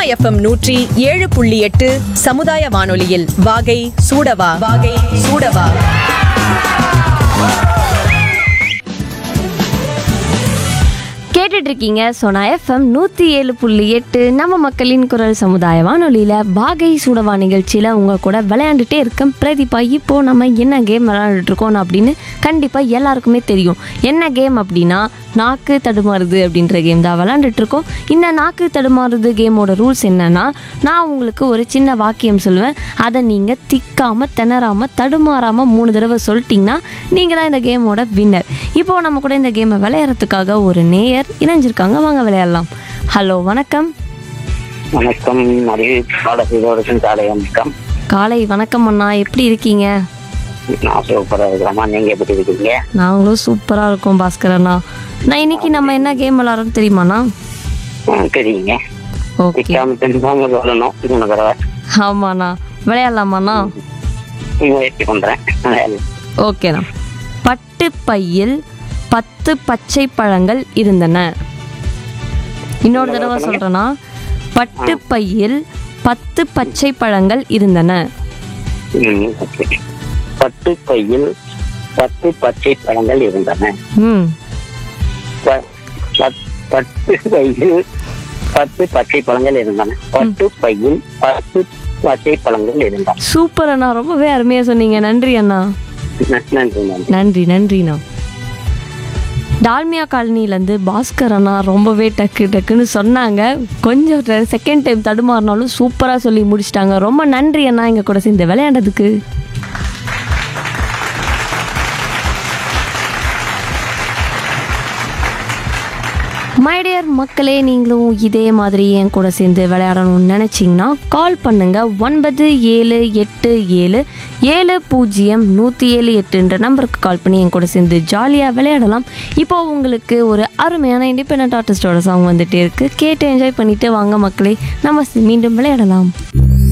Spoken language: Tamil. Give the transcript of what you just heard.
எஃப்எம் நூற்றி ஏழு புள்ளி எட்டு சமுதாய வானொலியில் வாகை சூடவா வாகை சூடவா கேட்டுட்டு இருக்கீங்க சோனா எஃப்எம் நூற்றி ஏழு புள்ளி எட்டு நம்ம மக்களின் குரல் சமுதாய வானொலியில் வாகை சூடவா நிகழ்ச்சியில் உங்கள் கூட விளையாண்டுட்டே இருக்கேன் பிரதீபா இப்போ நம்ம என்ன கேம் விளையாண்டுட்டு இருக்கோம் அப்படின்னு கண்டிப்பாக எல்லாருக்குமே தெரியும் என்ன கேம் அப்படின்னா நாக்கு தடுமாறுது அப்படின்ற கேம் தான் விளையாண்டுட்டு இருக்கோம் இந்த நாக்கு தடுமாறுது கேமோட ரூல்ஸ் என்னன்னா நான் உங்களுக்கு ஒரு சின்ன வாக்கியம் சொல்லுவேன் அதை நீங்கள் திக்காமல் திணறாமல் தடுமாறாமல் மூணு தடவை சொல்லிட்டீங்கன்னா நீங்கள் தான் இந்த கேமோட வின்னர் இப்போ நம்ம கூட இந்த கேமை விளையாடுறதுக்காக ஒரு நேயர் இணைஞ்சிருக்காங்க வாங்க விளையாடலாம் ஹலோ வணக்கம் வணக்கம் அறிவு பாடசிதோடக்கும் காலை வணக்கம் காலை வணக்கம் அண்ணா எப்படி இருக்கீங்க நான் சூப்பராக இருக்கிறேம்மா நீங்கள் எப்படி இருக்கீங்க நாங்களும் சூப்பராக இருக்கோம் பாஸ்கர் அண்ணா நான் இன்னைக்கு நம்ம என்ன கேம் விளாட்றோம் தெரியுமாண்ணா ஆ, தெரியுங்க ஓகே சிக்காம தெரிஞ்சாங்க சொல்லணும் மூணு தடவை ஆமாண்ணா விளையாடலாமாண்ணா முயற்சி பண்ணுறேன் ஓகேண்ணா பட்டு பையில் பத்து பச்சை பழங்கள் இருந்தன இன்னொரு தடவை சொல்றேன்னா பட்டு பையில் பத்து பச்சை பழங்கள் இருந்தன ம், ஓகே. பட்டு பையில் பத்து பச்சை பழங்கள் இருந்தன ம் ப- பத்- பட்டு பையில் பத்து பச்சை பழங்கள் இருந்தன பட்டு பையில் பத்து பச்சை பழங்கள் இருந்தன சூப்பர் அண்ணா ரொம்பவே அருமையா சொன்னீங்க நன்றி அண்ணா ந- நன்றி நன்றி நன்றி நன்றிண்ணா டால்மியா காலனிலேருந்து பாஸ்கர் அண்ணா ரொம்பவே டக்கு டக்குன்னு சொன்னாங்க கொஞ்சம் செகண்ட் டைம் தடுமாறினாலும் சூப்பராக சொல்லி முடிச்சிட்டாங்க ரொம்ப நன்றி அண்ணா எங்கள் கூட சேர்ந்து விளையாண்டதுக்கு மைடியர் மக்களே நீங்களும் இதே மாதிரி என் கூட சேர்ந்து விளையாடணும்னு நினச்சிங்கன்னா கால் பண்ணுங்க ஒன்பது ஏழு எட்டு ஏழு ஏழு பூஜ்ஜியம் நூற்றி ஏழு எட்டுன்ற நம்பருக்கு கால் பண்ணி என் கூட சேர்ந்து ஜாலியாக விளையாடலாம் இப்போ உங்களுக்கு ஒரு அருமையான இண்டிபெண்ட் ஆர்டிஸ்டோட சாங் வந்துட்டே இருக்கு கேட்டு என்ஜாய் பண்ணிட்டு வாங்க மக்களே நம்ம மீண்டும் விளையாடலாம்